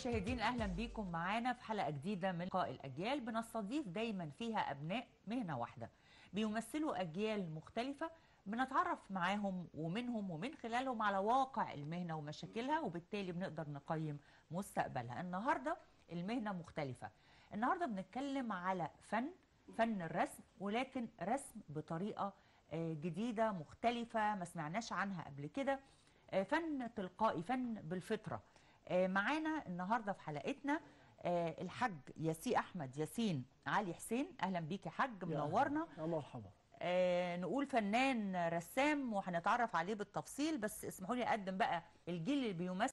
مشاهدين اهلا بيكم معانا في حلقه جديده من لقاء الاجيال بنستضيف دايما فيها ابناء مهنه واحده بيمثلوا اجيال مختلفه بنتعرف معاهم ومنهم ومن خلالهم على واقع المهنه ومشاكلها وبالتالي بنقدر نقيم مستقبلها النهارده المهنه مختلفه النهارده بنتكلم على فن فن الرسم ولكن رسم بطريقه آه، جديده مختلفه ما سمعناش عنها قبل كده آه، فن تلقائي فن بالفطره آه، معانا النهارده في حلقتنا آه، الحاج ياسي احمد ياسين علي حسين اهلا بيك يا حاج منورنا يا مرحبا آه نقول فنان رسام وهنتعرف عليه بالتفصيل بس اسمحوا لي اقدم بقى الجيل اللي بيمثل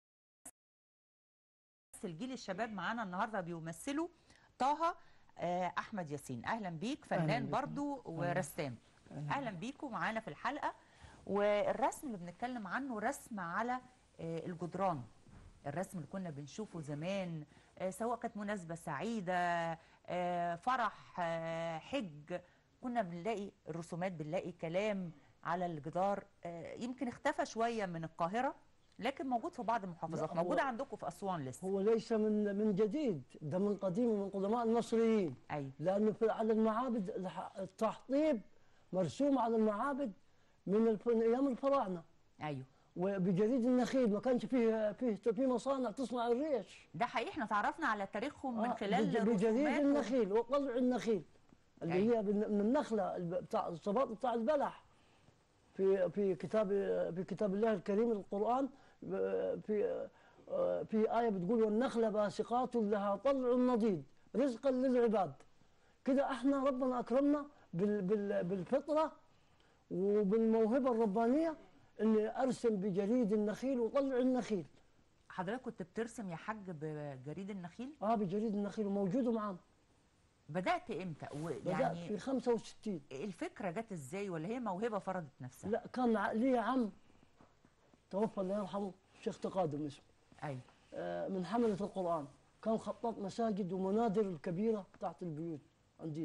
جيل الشباب معانا النهارده بيمثلوا طه آه احمد ياسين اهلا بيك فنان أهلاً بك. برضو ورسام اهلا بيكم معانا في الحلقه والرسم اللي بنتكلم عنه رسم على آه الجدران الرسم اللي كنا بنشوفه زمان آه، سواء كانت مناسبة سعيدة آه، فرح آه، حج كنا بنلاقي الرسومات بنلاقي كلام على الجدار آه، يمكن اختفى شوية من القاهرة لكن موجود في بعض المحافظات لا، هو- موجودة عندكم في أسوان لسه هو ليس من من جديد ده من قديم ومن قدماء المصريين أيوة لانه في على المعابد الح- التحطيب مرسوم على المعابد من الف- من ايام الفراعنه أيوه وبجريد النخيل ما كانش فيه فيه في مصانع تصنع الريش ده حقيقي احنا تعرفنا على تاريخهم من آه، خلال بج- بجريد الرسومات و- النخيل وطلع النخيل اللي أيوة. هي من من النخله الب- بتاع الصباط بتاع البلح في في كتاب في كتاب الله الكريم القران ب- في آه، في ايه بتقول والنخله باسقات لها طلع نضيد رزقا للعباد كده احنا ربنا اكرمنا بال بال بالفطره وبالموهبه الربانيه اني ارسم بجريد النخيل وطلع النخيل حضرتك كنت بترسم يا حاج بجريد النخيل اه بجريد النخيل وموجوده معانا بدأت امتى بدات في ويعني 65 الفكرة جت ازاي ولا هي موهبة فرضت نفسها لا كان ع- لي عم توفى الله يرحمه الشيخ تقادم اسمه ايوه آه، من حملة القرآن كان خطاط مساجد ومنادر الكبيرة تحت البيوت عندنا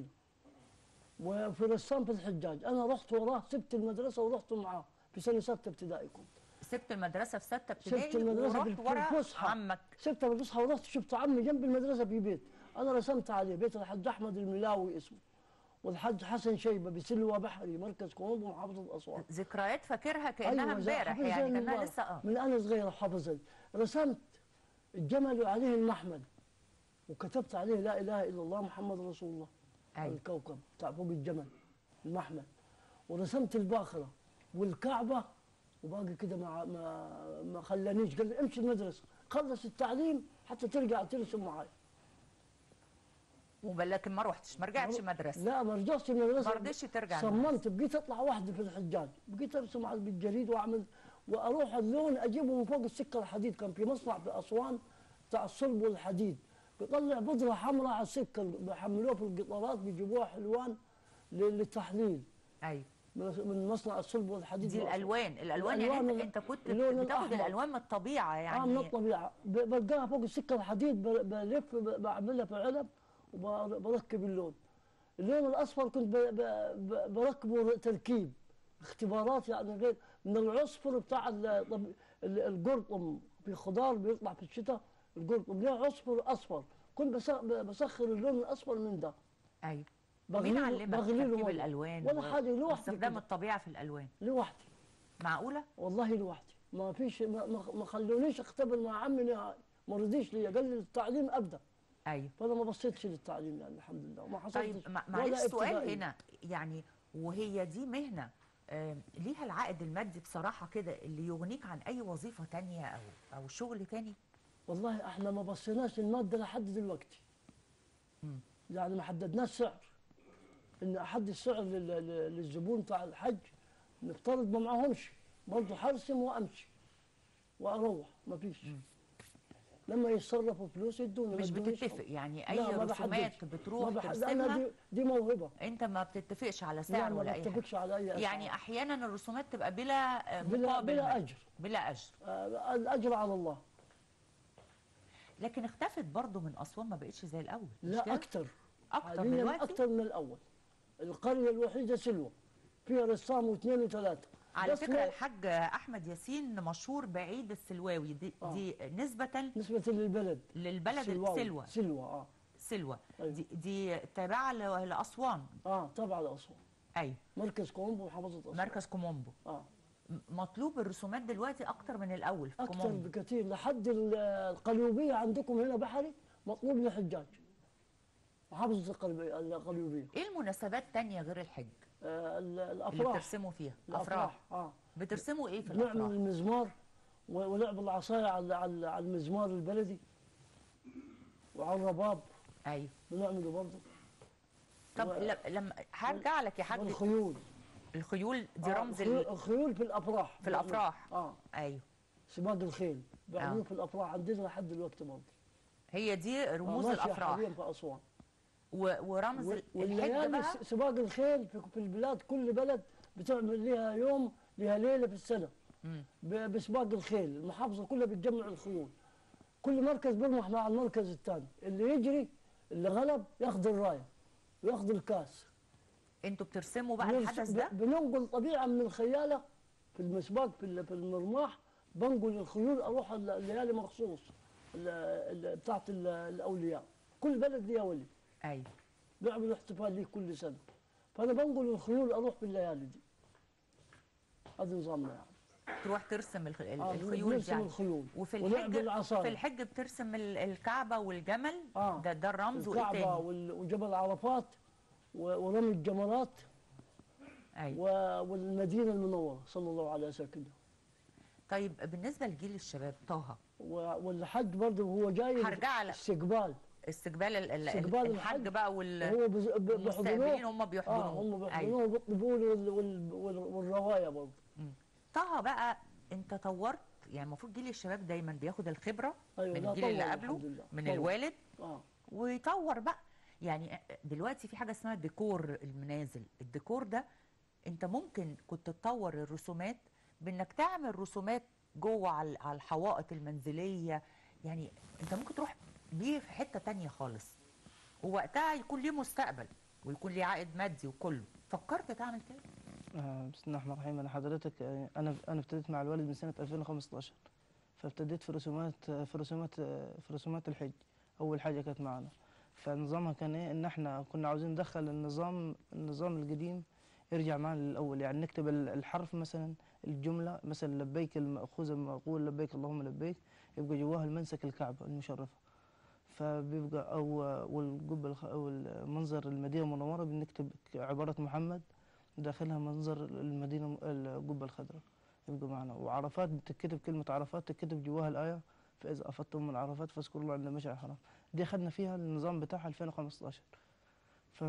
وفي رسام في الحجاج أنا رحت وراه سبت المدرسة ورحت معاه في سنة ستة ابتدائي كنت سبت المدرسة في ستة ابتدائي سبت المدرسة ورحت في ورا الفسحة عمك سبت الفسحة ورحت شفت عمي جنب المدرسة في بيت أنا رسمت عليه بيت الحاج أحمد الملاوي اسمه والحاج حسن شيبة بسلوى بحري مركز كوموند محافظة أسوان ذكريات فاكرها كأنها زي امبارح حافظ يعني زي كأنها المبارح. لسه اه من انا صغير حافظها رسمت الجمل وعليه المحمل وكتبت عليه لا اله الا الله محمد رسول الله أيوة. الكوكب بتاع فوق الجمل المحمل ورسمت الباخره والكعبه وباقي كده ما ما ما خلانيش قال لي امشي المدرسه خلص التعليم حتى ترجع ترسم معايا وبل- لكن ما روحتش ما رجعتش مدرسة لا ما رجعتش المدرسه ما رضيتش ترجع صممت بقيت اطلع وحدي في الحجاج بقيت ارسم على بالجريد واعمل واروح اللون اجيبه من فوق السكه الحديد كان في مصنع في اسوان بتاع الصلب والحديد بيطلع بذره حمراء على السكه بيحملوها في القطارات بيجيبوها حلوان ل- للتحليل ايوه من من مصنع الصلب والحديد دي بأسوان. الالوان الالوان يعني الألوان انت, ال- انت كنت اللون بتاخد الأحمر. الالوان من الطبيعة اه من يعني الطبيعه ب- بلقاها فوق السكه الحديد ب- بلف ب- بعملها في علب وبركب اللون اللون الاصفر كنت ب- ب- ب- بركبه تركيب اختبارات يعني غير من العصفر بتاع ال- طب- ال- القرطم في خضار بيطلع في الشتاء القرطم له عصفر اصفر كنت بس- بسخر اللون الاصفر من ده ايوه بغليه- مين علمك بغليه تركيب مية. الالوان ولا و- حاجه لوحدي واستخدام كده. الطبيعة في الالوان لوحدي معقولة والله لوحدي ما فيش ما, ما ما خلونيش اختبر مع عمي نهائي ما رضيش لي قال لي التعليم ابدا ايوه فانا ما بصيتش للتعليم يعني الحمد لله وما حصلتش طيب مع- ولا معلش سؤال ابتدائي. هنا يعني وهي دي مهنة آم، ليها العائد المادي بصراحة كده اللي يغنيك عن أي وظيفة تانية أو أو شغل تاني والله احنا ما بصيناش للماده لحد دلوقتي مم. يعني ما حددناش سعر ان احدد سعر لل- لل- للزبون بتاع الحج نفترض ما معهمش برضه حرسم وامشي واروح ما فيش لما يتصرفوا فلوس يدوني مش ما يدونيش بتتفق يعني أي لا، ما رسومات بحددش. بتروح ما بحد- ترسمها أنا دي, دي موهبه أنت ما بتتفقش على لا سعر ما ولا أي حاجة بتفقش على اي أسعار. يعني أحيانا الرسومات تبقى بلا آه، بلا- مقابل بلا مادي. أجر. بلا أجر آه، الاجر على الله لكن اختفت برضو من أسوان ما بقتش زي الأول مش لا كده؟ اكثر أكتر حاليا دلوقتي اكثر من الاول القريه الوحيده سلوى فيها رسام واثنين وثلاثه على بس فكره هو- الحاج احمد ياسين مشهور بعيد السلواوي دي, آه. دي نسبه نسبة للبلد للبلد سلواوي. السلوى سلوى اه سلوى أيوة. دي, دي تابعه ل- لاسوان اه تبع لأسوان ايوه مركز كومبو محافظة أسوان مركز كومومبو اه م- مطلوب الرسومات دلوقتي اكتر من الاول في أكثر كومومبو بكثير لحد ال- القليوبية عندكم هنا بحري مطلوب للحجاج محافظة القليوبية القليوبية ايه المناسبات تانية غير الحج آه ال- اللي الأفراح بترسموا فيها الأفراح اه بترسموا ايه في نعمل الافراح المزمار و- ولعب العصاية على على على المزمار البلدي وعلى الرباب ايوه بنعمله برضه طب و- ل- لما هرجع لك يا حاج والخيول الخيول دي آه، رمز الخيول, ال... الخيول في الأفراح في الافراح اه ايوه سباق الخيل بيعملوه آه. في الأفراح عندنا لحد دلوقتي برضه هي دي رموز آه، ماشية الافراح حاليا في أسوان و... ورمز وال- ال- الحج والليالي بقى س- سباق الخيل في في البلاد كل بلد بتعمل لها يوم لها ليله في السنه مم. ب- بسباق الخيل المحافظه كلها بتجمع الخيول كل مركز بيرمح مع المركز الثاني اللي يجري اللي غلب ياخذ الرايه وياخذ الكاس انتوا بترسموا بقى بنرس- الحدث ده ب- بننقل طبيعه من الخياله في المسباق في ال- في المرماح بنقل الخيول اروح ال- الليالي مخصوص ال- ال- بتاعت ال- الاولياء كل بلد ليها ولي ايوه بيعملوا احتفال ليه كل سنه فانا بنقل الخيول اروح بالليالي دي هذا نظامنا يعني تروح ترسم الخ... ال- آه، الخيول بنرسم يعني الخيول وفي ولعب الحج العصاية. في الحج بترسم ال- الكعبه والجمل آه. ده ده الرمز وايه الكعبه تاني وال- وجبل عرفات و- ورمي الجمرات ايوه و- والمدينه المنوره صلى الله عليه وسلم طيب بالنسبه لجيل الشباب طه و- والحج برضه هو جاي هرجع لك. استقبال استقبال ال- ال- استقبال الحج الحج. بقى وال هو بز- ب- المستقبلين بيحضنوه هم بيحضنوه اه هم أيوة. بيحضنوه وبيطلبوا له وال- وال- وال- والروايه برضه طه بقى انت طورت يعني المفروض جيل الشباب دايما بياخد الخبره أيوة، من لا الجيل اللي طور قبله الحمد لله، من طور. الوالد اه ويطور بقى يعني دلوقتي في حاجه اسمها ديكور المنازل الديكور ده انت ممكن كنت تطور الرسومات بانك تعمل رسومات جوه على على الحوائط المنزليه يعني انت ممكن تروح بيه في حته تانية خالص ووقتها يكون ليه مستقبل ويكون ليه عائد مادي وكله فكرت تعمل كده آه، بسم الله الرحمن الرحيم انا حضرتك آه، انا انا ابتديت مع الوالد من سنه 2015 فابتديت في رسومات آه، في رسومات آه، في رسومات الحج اول حاجه كانت معنا فنظامها كان ايه ان احنا كنا عاوزين ندخل النظام النظام القديم يرجع معنا للاول يعني نكتب ال- الحرف مثلا الجمله مثلا لبيك المأخوذ المقول لبيك اللهم لبيك يبقى جواها المنسك الكعبه المشرفه فبيبقى او والقبه الخ- او المنظر المدينه المنوره بنكتب عباره محمد داخلها منظر المدينة القبة الخضراء يبقى معنا وعرفات بتكتب كلمة عرفات تكتب جواها الآية فإذا أفضتم من عرفات فاذكروا الله عند المشعر الحرام دي خدنا فيها النظام بتاعها 2015 ف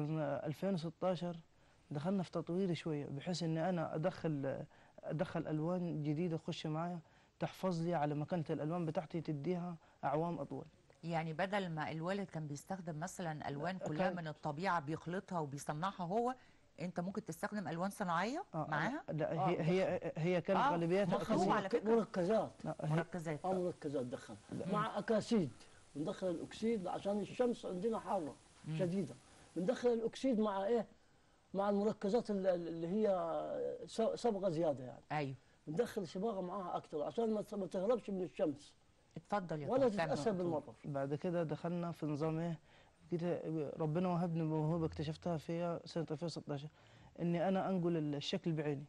2016 دخلنا في تطوير شوية بحيث إني أنا أدخل أدخل ألوان جديدة تخش معايا تحفظ لي على مكانة الألوان بتاعتي تديها أعوام أطول يعني بدل ما الوالد كان بيستخدم مثلا الوان كلها كان- من الطبيعه بيخلطها وبيصنعها هو انت ممكن تستخدم الوان صناعيه آه، معاها لا آه، هي هي هي كانت آه، غالبيتها مخلوط أكاسيد. على فكرة. مركزات لا، هي- مركزات اه مركزات دخل مع اكاسيد بندخل الاكسيد عشان الشمس عندنا حاره شديده بندخل الاكسيد مع ايه مع المركزات ال- ال- اللي هي س- صبغه زياده يعني ايوه بندخل صباغه معاها اكثر عشان ما ت- ما تهربش من الشمس اتفضل يا ولا طه، كمل. تتاثر بالمطر بعد كده دخلنا في نظام ايه كده ربنا وهبني موهبه اكتشفتها فيها سنه 2016 اني انا انقل الشكل بعيني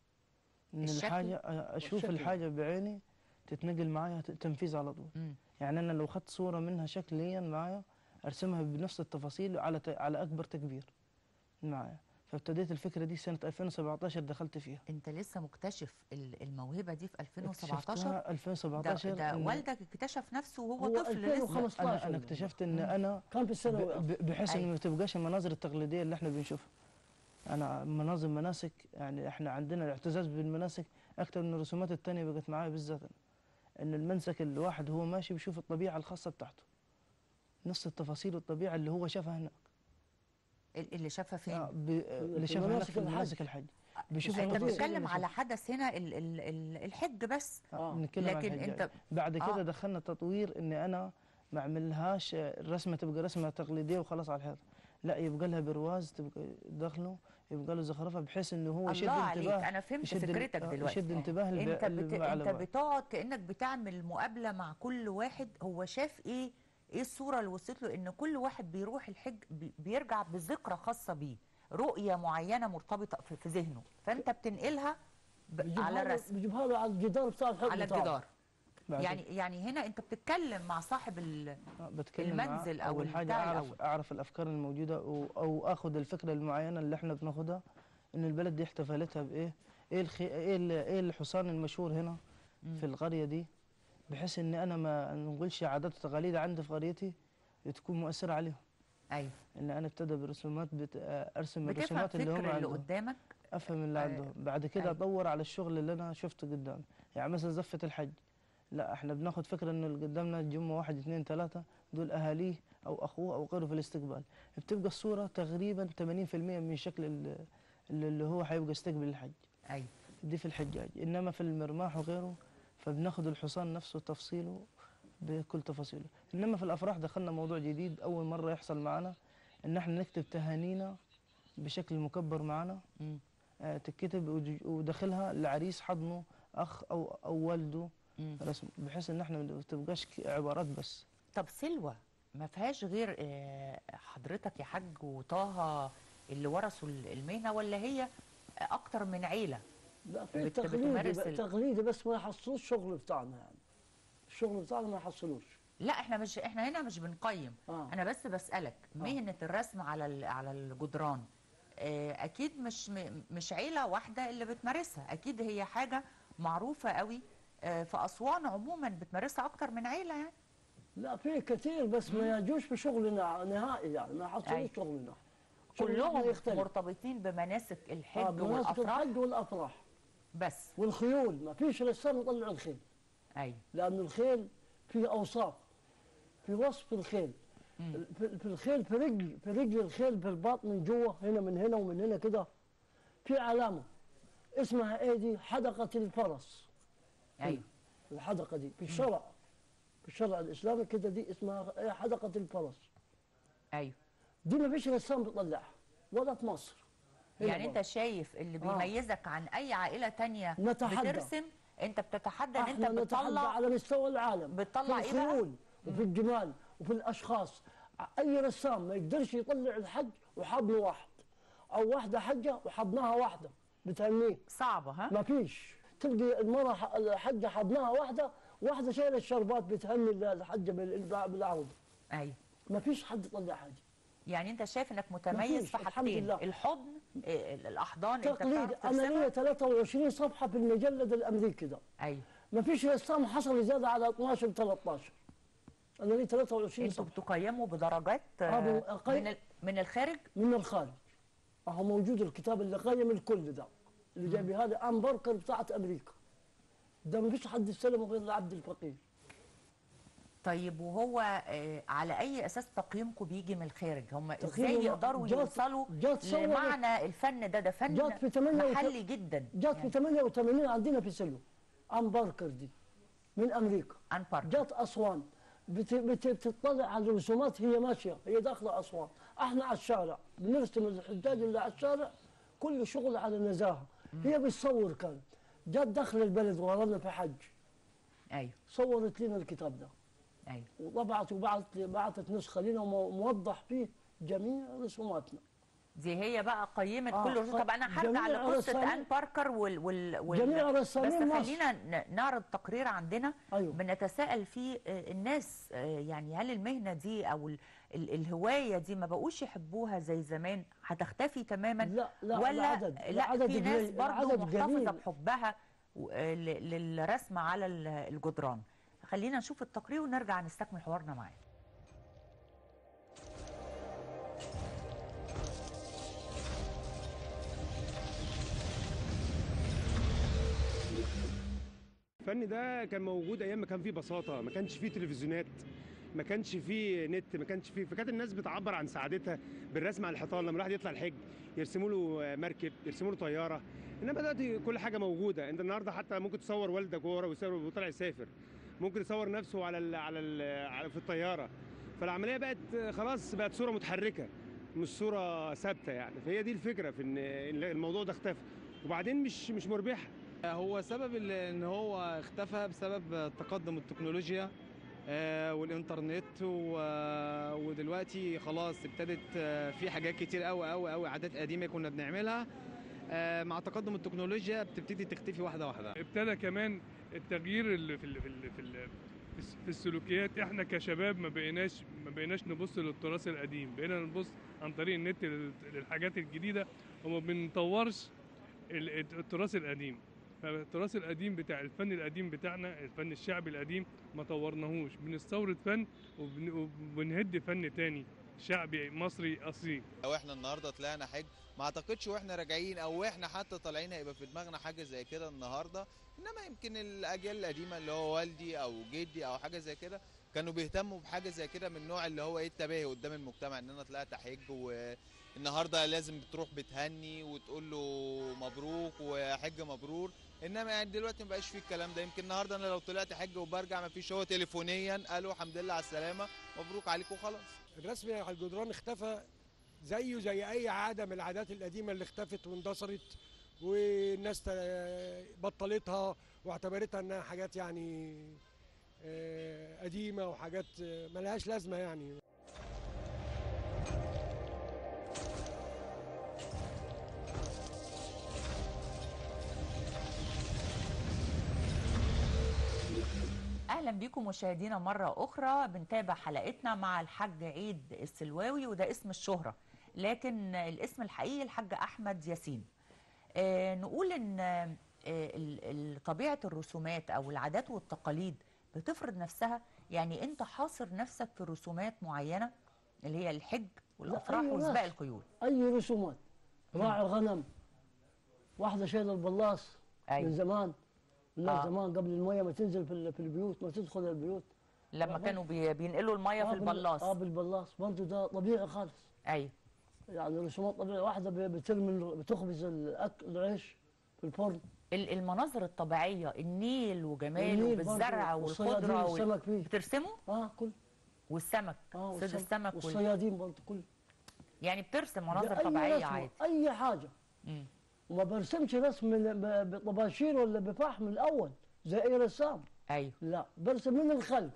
ان الشكل؟ الحاجه اشوف والشكل. الحاجه بعيني تتنقل معايا ت- تنفيذ على طول مم. يعني انا لو خدت صوره منها شكليا معايا ارسمها بنفس التفاصيل على ت- على اكبر تكبير معايا فابتديت الفكره دي سنه 2017 دخلت فيها انت لسه مكتشف ال- الموهبه دي في 2017 اكتشفتها ده, 2017 ده إن والدك اكتشف نفسه وهو هو طفل لسه 2015 انا انا اكتشفت ان انا كان في الثانوي ب- ب- بحيث ان أيوة. ما تبقاش المناظر التقليديه اللي احنا بنشوفها انا مناظر مناسك يعني احنا عندنا الاعتزاز بالمناسك اكتر من الرسومات التانية بقت معايا بالذات أنا. ان المنسك الواحد هو ماشي بيشوف الطبيعه الخاصه بتاعته نفس التفاصيل والطبيعه اللي هو شافها هناك ال- اللي شافها فين آه، ب- اللي في شافها هناك مناسك في الحج. مناسك الحج بيشوف انت التفاصيل بتتكلم اللي على شافها. حدث هنا ال ال ال الحج بس آه، آه. بنتكلم عن لكن الحج انت بعد كده آه. دخلنا تطوير اني انا ما اعملهاش الرسمه تبقى رسمه تقليديه وخلاص على الحيط لا يبقى لها برواز تبقى داخله يبقى له زخرفه بحيث انه هو يشد الله عليك انتباه انا فهمت يشد ال- فكرتك آه، دلوقتي يشد انتباه الب- انت بت... انت المعلومات. بتقعد كانك بتعمل مقابله مع كل واحد هو شاف ايه ايه الصوره اللي وصلت له ان كل واحد بيروح الحج بي- بيرجع بذكرى خاصه بيه رؤيه معينه مرتبطه في في ذهنه فانت بتنقلها ب... بيجيبها على له- الرسم بيجيبها له على الجدار بتاع الحب على بتاعه. الجدار بعد يعني يعني هنا انت بتتكلم مع صاحب ال... آه، بتكلم معاه. المنزل أو اول حاجه البتاع اعرف الأول. اعرف الافكار الموجوده او, أو اخذ الفكره المعينه اللي احنا بناخدها ان البلد دي احتفلتها بايه ايه الخي... ايه ال- ايه الحصان المشهور هنا في القريه دي بحيث ان انا ما نقولش عادات وتقاليد عندي في قريتي تكون مؤثره عليهم ايوه ان انا ابتدى برسومات بت... آه، ارسم بتفهم الرسومات اللي هم فكر اللي عندهم قدامك افهم اللي آه، عندهم بعد كده أيوة. ادور على الشغل اللي انا شفته قدامي يعني مثلا زفه الحج لا احنا بناخد فكره انه اللي قدامنا جمعه واحد اثنين ثلاثه دول اهاليه او اخوه او غيره في الاستقبال بتبقى الصوره تقريبا 80% من شكل ال- اللي اللي هو هيبقى يستقبل الحج ايوه دي في الحجاج انما في المرماح وغيره فبناخد الحصان نفسه تفصيله بكل تفاصيله انما في الافراح دخلنا موضوع جديد اول مره يحصل معنا ان احنا نكتب تهانينا بشكل مكبر معنا مم. آه، تتكتب ود- وداخلها العريس حضنه اخ او او والده مم. رسم بحيث ان احنا ما تبقاش ك- عبارات بس طب سلوى ما فيهاش غير آه، حضرتك يا حاج وطه اللي ورثوا ال- المهنه ولا هي اكتر من عيله لا في بت- تقليدي بتمارس ب- ال- تقليدي بس ما يحصلوش الشغل بتاعنا يعني الشغل بتاعنا ما يحصلوش لا احنا مش احنا هنا مش بنقيم آه. انا بس بسالك مهنه الرسم على ال- على الجدران آه، اكيد مش م- مش عيله واحده اللي بتمارسها اكيد هي حاجه معروفه قوي آه، في اسوان عموما بتمارسها اكتر من عيله يعني لا في كثير بس ما يجوش بشغلنا نهائي يعني ما يحصلوش أي. شغلنا شغلنا كلهم يختلف مرتبطين بمناسك الحج آه بمناسبة والافراح الحج والافراح بس والخيول ما فيش رسام يطلع الخيل ايوه لأن الخيل فيه أوصاف في وصف الخيل في في الخيل في رجل في رجل الخيل في الباط من جوه هنا من هنا ومن هنا كده في علامة اسمها ايه دي حدقة الفرس ايوه الحدقة دي في الشرع في الشرع الإسلامي كده دي اسمها ايه حدقة الفرس ايوه دي ما فيش رسام بيطلعها ولا في مصر هنا يعني برضه. انت شايف اللي بيميزك عن اي عائله تانية نتحدى. بترسم انت بتتحدى ان انت احنا نتحدى بتطلع على مستوى العالم بتطلع في إيه بقى؟ الخيول وفي الجمال وفي الاشخاص اي رسام ما يقدرش يطلع الحج وحضنه واحد او واحده حجه وحضنها واحده بتهنيه صعبه ها ما فيش تلقي المراه ح- الحجه حضنها واحده واحده شايله الشربات بتهني الحجه بال- بالعوده ايوه ما فيش حد يطلع حاجه يعني انت شايف انك متميز مفيش، في الحمد حاجتين لله. الحضن إيه، الاحضان انت تقليد بتعرف انا ترسمها لي 23 صفحه في المجلد الامريكي ده ايوه ما فيش رسام حصل زياده على 12 13 انا لي 23 انتوا صفحه بتقيموا بدرجات آه، آه، بالقي- من ال- من الخارج من الخارج اهو موجود الكتاب اللي قيم الكل ده اللي جايب هذا ام باركر بتاعت امريكا ده ما فيش حد استلمه غير العبد الفقير طيب وهو آه، على اي اساس تقييمكم بيجي من الخارج هم ازاي تقييم- يقدروا جات- يوصلوا جات صورت- لمعنى الفن ده ده فن جات في 88 محلي جدا جات في 88 عندنا في سلو ام باركر دي من امريكا عن بارك جات اسوان بت- بت- بتطلع على الرسومات هي ماشيه هي داخله اسوان احنا على الشارع بنرسم الحجاج اللي على الشارع كل شغل على نزاهه هي بتصور كان جات داخل البلد ورانا في حج ايوه صورت لنا الكتاب ده ايوه وطبعت وبعت بعتت نسخه لنا ومو- موضح فيه جميع رسوماتنا دي هي بقى قيمت آه، كل الرسوم طب انا هرجع جميع لقصه الرسامين- ان باركر وال وال, وال جميع بس رسامين مصر. خلينا ن- نعرض تقرير عندنا أيوه. بنتساءل فيه آه، الناس آه، يعني هل المهنه دي او ال ال الهوايه دي ما بقوش يحبوها زي زمان هتختفي تماما لا لا ولا العدد لا العدد في ناس قليل، برضه العدد محتفظه قليل. بحبها و- آه، ل- للرسم على ال- الجدران خلينا نشوف التقرير ونرجع نستكمل حوارنا معاه الفن ده كان موجود ايام ما كان فيه بساطه ما كانش فيه تلفزيونات ما كانش فيه نت ما كانش فيه فكانت الناس بتعبر عن سعادتها بالرسم على الحيطان لما الواحد يطلع الحج يرسموا له مركب يرسموا له طياره انما دلوقتي كل حاجه موجوده انت النهارده حتى ممكن تصور والدك وهو ويسافر وطلع يسافر ممكن يصور نفسه على ال على, ال على في الطياره فالعمليه بقت خلاص بقت صوره متحركه مش صوره ثابته يعني فهي دي الفكره في ان إن الموضوع ده اختفى وبعدين مش مش مربحه هو سبب ال- ان هو اختفى بسبب تقدم التكنولوجيا آه، والانترنت و- ودلوقتي خلاص ابتدت آه، في حاجات كتير قوي قوي قوي عادات قديمه كنا بنعملها آه، مع تقدم التكنولوجيا بتبتدي تختفي واحده واحده ابتدى كمان التغيير اللي في ال في ال في ال في السلوكيات احنا كشباب ما بقيناش ما بقيناش نبص للتراث القديم بقينا نبص عن طريق النت لل- للحاجات الجديده وما بنطورش ال- التراث القديم فالتراث القديم بتاع الفن القديم بتاعنا الفن الشعبي القديم ما طورناهوش بنستورد فن وبن- وبنهد فن تاني شعبي مصري اصيل لو احنا النهارده طلعنا حج ما اعتقدش واحنا راجعين او احنا حتى طالعين هيبقى في دماغنا حاجه زي كده النهارده انما يمكن الاجيال القديمه اللي هو والدي او جدي او حاجه زي كده كانوا بيهتموا بحاجه زي كده من النوع اللي هو ايه التباهي قدام المجتمع ان انا طلعت حج والنهارده لازم بتروح بتهني وتقول له مبروك وحج مبرور انما يعني دلوقتي مبقاش فيه الكلام ده يمكن النهارده انا لو طلعت حج وبرجع ما فيش هو تليفونيا قالوا الحمد لله على السلامه مبروك عليك وخلاص الرسم على الجدران اختفى زيه زي اي عاده من العادات القديمه اللي اختفت واندثرت والناس تا- بطلتها واعتبرتها انها حاجات يعني آه، قديمه وحاجات آه، ملهاش لازمه يعني اهلا بكم مشاهدينا مره اخرى بنتابع حلقتنا مع الحاج عيد السلواوي وده اسم الشهره لكن الاسم الحقيقي الحاج احمد ياسين آه نقول ان آه ال- ال- طبيعه الرسومات او العادات والتقاليد بتفرض نفسها يعني انت حاصر نفسك في رسومات معينه اللي هي الحج والافراح أي وسباق ناس. الخيول اي رسومات راعي غنم واحده شايله البلاص من ايوه زمان لا آه. زمان قبل الميه ما تنزل في ال- في البيوت ما تدخل البيوت لما آه، كانوا بي- بينقلوا الميه في آه، بال- البلاص اه بالبلاص برضه ده طبيعي خالص ايوه يعني رسومات طبيعيه واحده ب- بترمي ال- بتخبز الاكل العيش في الفرن ال- المناظر الطبيعيه النيل وجماله النيل برضه بالزرع والصيادين والخضره وال... والسمك فيه بترسمه اه كل والسمك اه صيد والسمك- السمك وال... والصيادين برضه كل يعني بترسم مناظر أي طبيعيه رسمة، عادي اي حاجه مم. وما برسمش رسم من- ب- بطباشير ولا بفحم الاول زي اي رسام ايوه لا برسم من الخلف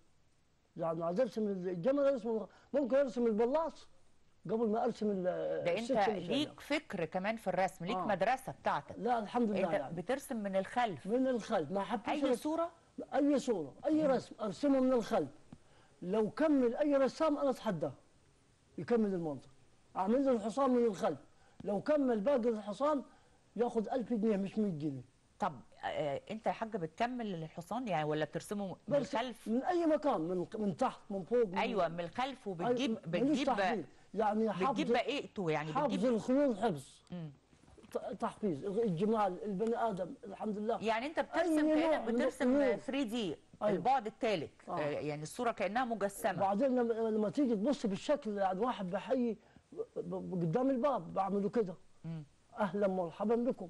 يعني عايز ارسم الجمل ارسم ممكن ارسم البلاص قبل ما ارسم ال- ده الست انت اللي شايلها. ليك فكر كمان في الرسم ليك آه. مدرسه بتاعتك لا الحمد لله انت يعني بترسم من الخلف من الخلف ما حبيتش اي أرسم- صوره اي صوره اي رسم ارسمه من الخلف لو كمل اي رسام انا اتحداه يكمل المنظر اعمل له الحصان من الخلف لو كمل باقي الحصان ياخذ 1000 جنيه مش 100 جنيه طب آه انت يا حاج بتكمل الحصان يعني ولا بترسمه من برسم الخلف من اي مكان من من تحت من فوق من ايوه من الخلف وبتجيب أي- ملوش بتجيب تحفيز. يعني حفظ بتجيب بقيته يعني حفظ بتجيب الخيول حفظ مم. ت- تحفيز الجمال البني ادم الحمد لله يعني انت بترسم أي نوع كانك من بترسم الخيول. 3 دي أيوة. البعد الثالث آه. يعني الصوره كانها مجسمه بعدين لما, لما تيجي تبص بالشكل يعني واحد بحيي ب- ب- قدام الباب بعمله كده مم. اهلا مرحبا بكم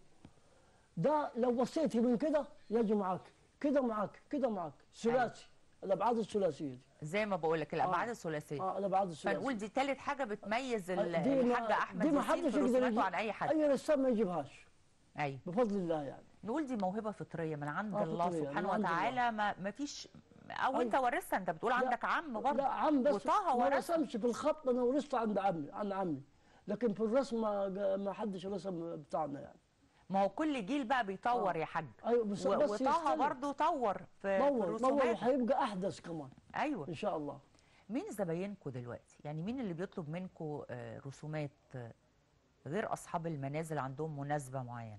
ده لو بصيتي من كده يجي معاك كده معاك كده معاك ثلاثي الابعاد الثلاثيه دي زي ما بقول لك الابعاد آه. الثلاثيه اه الابعاد الثلاثيه فنقول دي ثالث حاجه بتميز ال- دي ما- الحاج احمد دي ما ياسين حدش في يقدر رسوماته يجيب- عن اي حد اي رسام ما يجيبهاش ايوه بفضل الله يعني نقول دي موهبه فطريه من عند آه، الله فطرية، سبحانه من عند وتعالى ما ما فيش او أيوة. انت ورثتها انت بتقول لا، عندك عم برضه لا عم بس وطه ما ورثها رسمش في الخط انا ورثته عند عمي عن عمي لكن في الرسم ما ما حدش رسم بتاعنا يعني ما هو كل جيل بقى بيطور آه. يا حاج ايوه بس و- بس وطه يختلف. برضه طور في, في طور طور الرسومات وهيبقى احدث كمان ايوه ان شاء الله مين زباينكم دلوقتي يعني مين اللي بيطلب منكم رسومات آه، غير اصحاب المنازل عندهم مناسبه معينه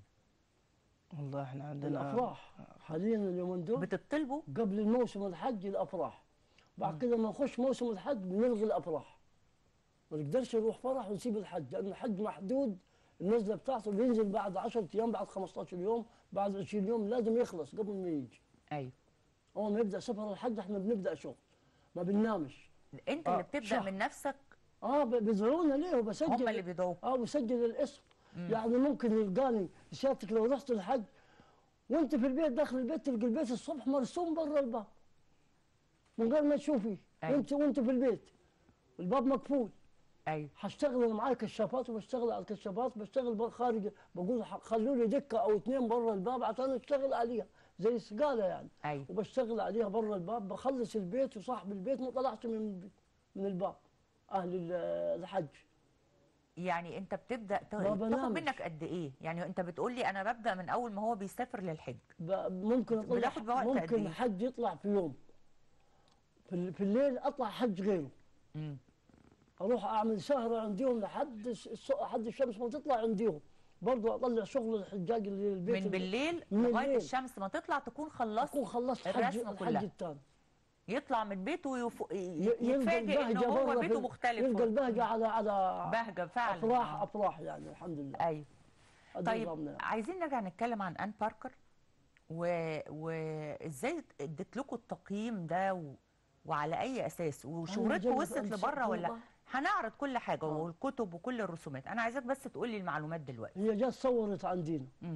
والله احنا عندنا الافراح حاليا اليومين دول بتطلبوا قبل الموسم الحج الافراح بعد كده ما نخش موسم الحج بنلغي الافراح ما نقدرش نروح فرح ونسيب الحج لان الحج محدود النزله بتاعته بينزل بعد 10 ايام بعد 15 يوم بعد 20 يوم لازم يخلص قبل ما يجي ايوه اول ما يبدا سفر الحج احنا بنبدا شغل ما بننامش انت آه، اللي بتبدا شهر. من نفسك اه ب- بيدعونا ليه وبسجل هم اللي بيدعوك اه بسجل الاسم يعني ممكن يلقاني سيادتك لو رحت الحج وانت في البيت داخل البيت تلقى البيت الصبح مرسوم برا الباب من غير ما تشوفي أيوة. وانت وانت في البيت الباب مقفول ايوه هشتغل انا معايا كشافات وبشتغل على الكشافات بشتغل بقى خارج بقول ح- خلوا لي دكه او اثنين بره الباب عشان اشتغل عليها زي السقاله يعني ايوه وبشتغل عليها بره الباب بخلص البيت وصاحب البيت ما طلعش من من الباب اهل ال- الحج يعني انت بتبدا ت- ما تاخد بنامش. منك قد ايه يعني انت بتقول لي انا ببدا من اول ما هو بيسافر للحج ب- ممكن اطلع بتاخد بوقت قد ممكن إيه؟ حج يطلع في يوم في, ال- في الليل اطلع حج غيره مم. اروح اعمل سهره عندهم لحد الس- الص- لحد الشمس ما تطلع عندهم برضه اطلع شغل الحجاج اللي البيت من اللي- بالليل من لغايه الليل. الشمس ما تطلع تكون خلصت اكون خلصت حج الرسمة الحج كلها. الثاني يطلع من بيته ويف... ي- يلقى يتفاجئ ان البهجة هو برا في بيته ال- مختلف يلقى البهجه على على بهجه فعلا افراح آه. افراح يعني الحمد لله ايوه أدي طيب نظامنا يعني. عايزين نرجع نتكلم عن ان باركر و... وازاي اديت لكم التقييم ده و... وعلى اي اساس وشهرتكم مجرد وصلت أنشأت لبره ولا والله. هنعرض كل حاجه آه. والكتب وكل الرسومات انا عايزاك بس تقول لي المعلومات دلوقتي هي جت صورت عندنا مم.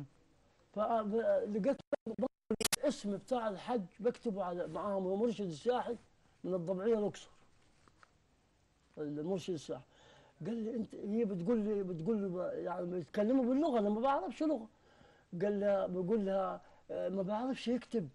فلقيت الاسم بتاع الحج بكتبه على معاهم هو مرشد السياحي من الضبعيه الاقصر المرشد السياحي قال لي انت هي بتقول لي بتقول لي ب- يعني بيتكلموا باللغه انا ما بعرفش لغه قال لها بقول لها آه، ما بعرفش يكتب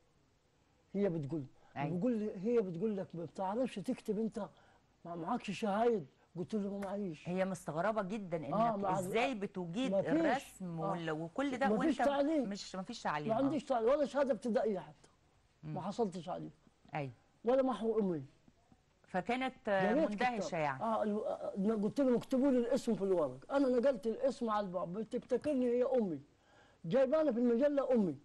هي بتقول أيوة. بقول لي هي بتقول لك ما بتعرفش تكتب انت ما معكش شهايد قلت له ما معيش هي مستغربه جدا انك آه، مع- ازاي بتجيد مفيش. الرسم آه. وال- وكل ده مفيش وانت تعليم. مش مفيش تعليم ما آه. عنديش تعليم ولا شهاده ابتدائيه حتى ما حصلتش عليه ايوه ولا محو امي فكانت يا آه، ريت مندهشه كتاب. يعني اه ال- آه، قلت لهم اكتبوا لي الاسم في الورق انا نقلت الاسم على الباب بتفتكرني هي امي جايبانا في المجله امي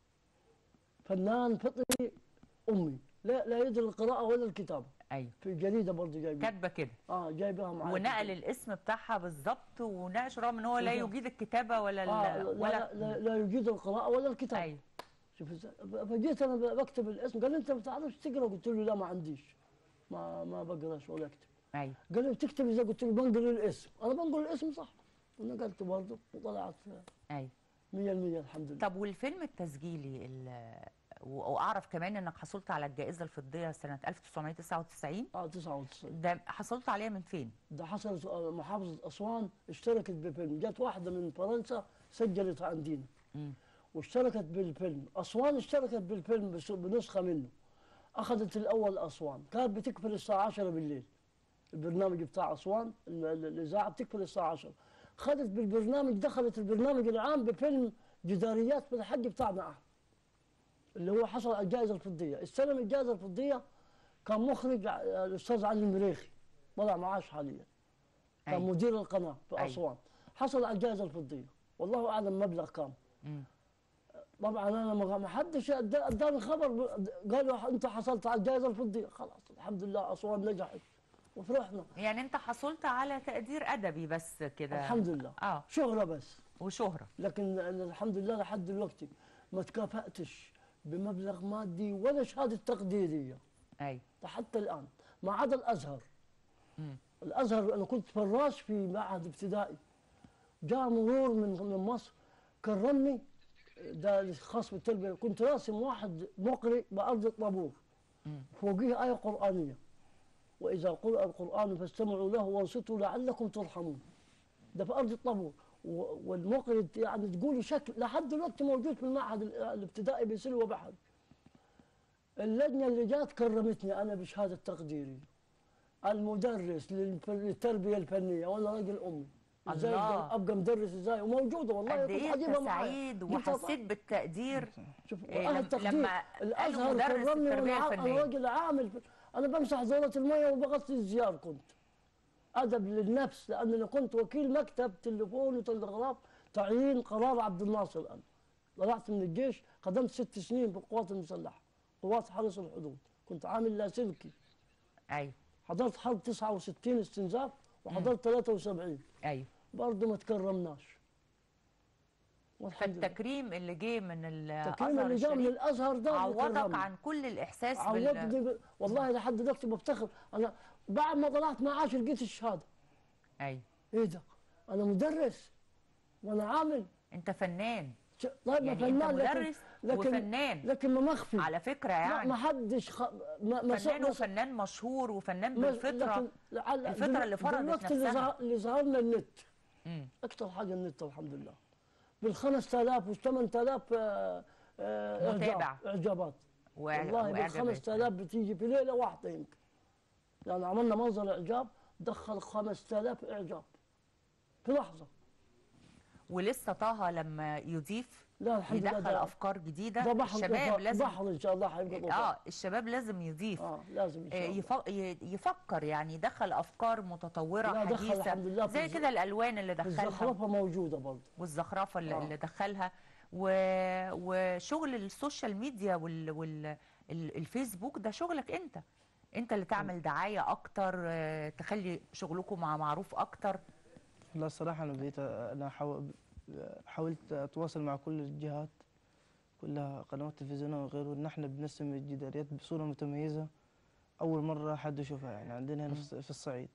فنان فطري امي لا لا يدري القراءه ولا الكتابه ايوه في الجريده برضه جايبها كاتبه كده اه جايبها معايا ونقل الاسم بتاعها بالظبط وناقش رغم ان هو لا بالظبط. يجيد الكتابه ولا آه ال- لا, ولا لا, لا يجيد القراءه ولا الكتابه ايوه شوف ازاي فجيت انا ب- بكتب الاسم قال لي انت ما بتعرفش تقرا قلت له لا ما عنديش ما ما بقراش ولا اكتب ايوه قال لي بتكتب ازاي قلت له بنقل الاسم انا بنقل الاسم صح ونقلته برضه وطلعت ايوه 100% الحمد لله طب والفيلم التسجيلي ال- و- واعرف كمان انك حصلت على الجائزه الفضيه سنه 1999 اه 99 ده حصلت عليها من فين؟ ده حصلت آه، محافظه اسوان اشتركت بفيلم جت واحده من فرنسا سجلت عندنا مم. واشتركت بالفيلم اسوان اشتركت بالفيلم بس- بنسخه منه اخذت الاول اسوان كانت بتقفل الساعه 10 بالليل البرنامج بتاع اسوان ال- ال- الاذاعه بتقفل الساعه 10 خدت بالبرنامج دخلت البرنامج العام بفيلم جداريات في الحج بتاعنا احنا اللي هو حصل على الجائزه الفضيه استلم الجائزه الفضيه كان مخرج ع- الاستاذ علي المريخي طلع معاش حاليا كان أيوة. مدير القناه في أيوة. اسوان حصل على الجائزه الفضيه والله اعلم مبلغ كام مم. طبعا انا ما ما حدش أدى- اداني خبر ب- قالوا انت حصلت على الجائزه الفضيه خلاص الحمد لله اسوان نجحت وفرحنا يعني انت حصلت على تقدير ادبي بس كده الحمد لله اه شهره بس وشهره لكن أنا الحمد لله لحد دلوقتي ما تكافأتش بمبلغ مادي ولا شهاده تقديريه ايوه حتى الان ما عدا الازهر مم. الازهر انا كنت فراش في معهد ابتدائي جاء مرور من من مصر كرمني ده خاص بالتربيه كنت راسم واحد مقرئ بارض الطابور مم. فوقيه ايه قرانيه واذا قرأ القران فاستمعوا له وانصتوا لعلكم ترحمون ده في ارض الطابور و- والمقرئ يعني تقولي شكل لحد دلوقتي موجود في المعهد ال- الابتدائي بسلوى بحر اللجنه اللي جات كرمتني انا بشهاده تقديري المدرس للف- للتربيه الفنيه وانا راجل امي ازاي الله. أبقى- ابقى مدرس ازاي وموجوده والله قد كنت ايه انت عجيبة معايا. سعيد جبتها وحسيت بالتقدير شوف إيه انا لم- التقدير لما قالوا الازهر مدرس كرمني التربية وانا ع- الفنية. انا راجل عامل في- انا بمسح زورة الميه وبغطي الزيار كنت ادب للنفس لانني كنت وكيل مكتب تليفون وتلغراف تعيين قرار عبد الناصر انا طلعت من الجيش خدمت ست سنين في القوات المسلحه قوات حرس الحدود كنت عامل لاسلكي ايوه حضرت حرب 69 استنزاف وحضرت 73 ايوه برضه ما تكرمناش والحمد لله فالتكريم اللي جه من التكريم الازهر اللي جاء من الشريف الازهر ده اللي عوضك كرمني. عن كل الاحساس بال عوضني ب... والله لحد دلوقتي بفتخر انا بعد ما طلعت معاش لقيت الشهاده ايوه ايه ده؟ انا مدرس وانا عامل انت فنان ش- طيب يعني فنان انت لكن مدرس لكن وفنان لكن ما مخفي على فكره لا يعني ما حدش خ... ما ما فنان ما- وفنان مشهور وفنان ما- بالفطره لكن لعل- الفطرة دل- اللي فرضت دلوقتي اللي نفسها. ظهر اللي ظهر لنا النت مم. اكثر حاجه النت الحمد لله بال 5000 وال 8000 آه، آه، إعجاب- متابع. اعجابات وإع- والله بال وإعجابات. 5000 بتيجي في ليله واحده يمكن يعني عملنا منظر اعجاب دخل 5000 اعجاب في لحظه ولسه طه لما يضيف لا الحمد لله يدخل ده, افكار جديده ده بحر الشباب لازم بحر ان شاء الله هيبقى اه الشباب لازم يضيف اه لازم ان آه، شاء الله يف- ي- يفكر يعني يدخل افكار متطوره لا، دخل حديثه الحمد لله في زي الز- كده الالوان اللي دخلها الزخرفه موجوده برضه والزخرفه اللي, آه. اللي دخلها و... وشغل السوشيال ميديا وال... وال... ال- الفيسبوك ده شغلك انت انت اللي تعمل دعايه اكتر آه، تخلي شغلكم مع معروف اكتر لا الصراحة أنا بقيت أنا حاول حاولت أتواصل مع كل الجهات كلها قنوات تلفزيونية وغيره إن إحنا بنرسم الجداريات بصورة متميزة أول مرة حد يشوفها يعني عندنا هنا في الص- في الصعيد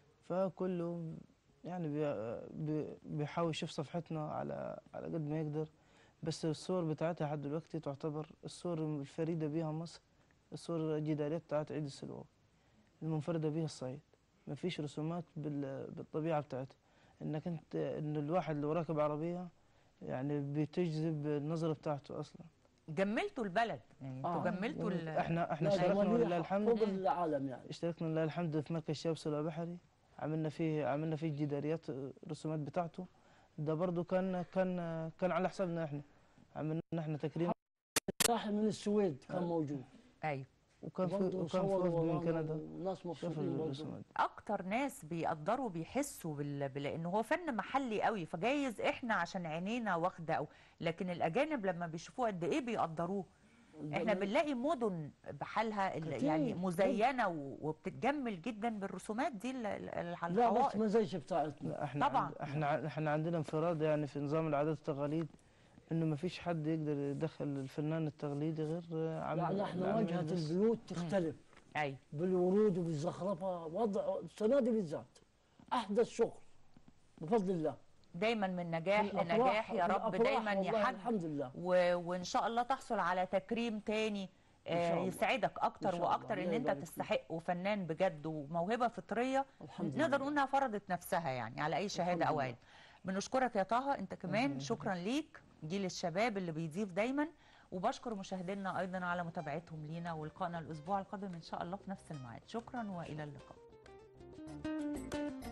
فكله يعني بي- بي- بيحاول يشوف صفحتنا على على قد ما يقدر بس الصور بتاعتها لحد دلوقتي تعتبر الصور الفريدة بيها مصر الصور الجداريات بتاعت عيد السلوى المنفردة بيها الصعيد ما فيش رسومات بال- بالطبيعة بتاعتها انك انت ان الواحد لو راكب عربية يعني بتجذب النظرة بتاعته اصلا جملتوا البلد يعني انتوا آه. جملتوا ال... احنا احنا لا، اشتركنا جمالية ولله الحمد فوق العالم يعني اشتركنا لله الحمد في مركز شباب سلوى بحري عملنا فيه عملنا فيه جداريات الرسومات بتاعته ده برضو كان كان كان على حسابنا احنا عملنا احنا تكريم ساحل من السويد كان آه. موجود ايوه وكان في برضه وكان في صوروا وفد من ورانا كندا وناس شاف مبسوطين برضه الرسومات اكتر ناس بيقدروا بيحسوا بال... لان هو فن محلي قوي فجايز احنا عشان عينينا واخده او لكن الاجانب لما بيشوفوه قد ايه بيقدروه احنا بنلاقي مدن بحالها ال- كتير. يعني مزينه و- وبتتجمل جدا بالرسومات دي ال- ال- ال- على لا بس الحوائط ما زيش بتاعتنا لا احنا طبعاً. عند احنا ع- احنا عندنا انفراد يعني في نظام العادات والتقاليد انه ما فيش حد يقدر يدخل الفنان التقليدي غير عم يعني احنا العم واجهه بس. البيوت تختلف ايوه بالورود وبالزخرفه وضع السنه دي بالذات احدث شغل بفضل الله دايما من نجاح في الأفراح- لنجاح يا في رب الأفراح دايما والله يا حاج الحمد لله و... وان شاء الله تحصل على تكريم تاني إن شاء آه، الله. يسعدك إن اكتر شاء الله. واكتر ان الله انت يبارك فيك. تستحق وفنان بجد وموهبه فطريه الحمد نقدر لله نقول انها فرضت نفسها يعني على اي شهاده الحمد او لله. علم بنشكرك يا طه انت كمان يخليك. شكرا ليك جيل الشباب اللي بيضيف دايما وبشكر مشاهدينا ايضا على متابعتهم لينا ولقائنا الاسبوع القادم ان شاء الله في نفس الميعاد شكرا والى اللقاء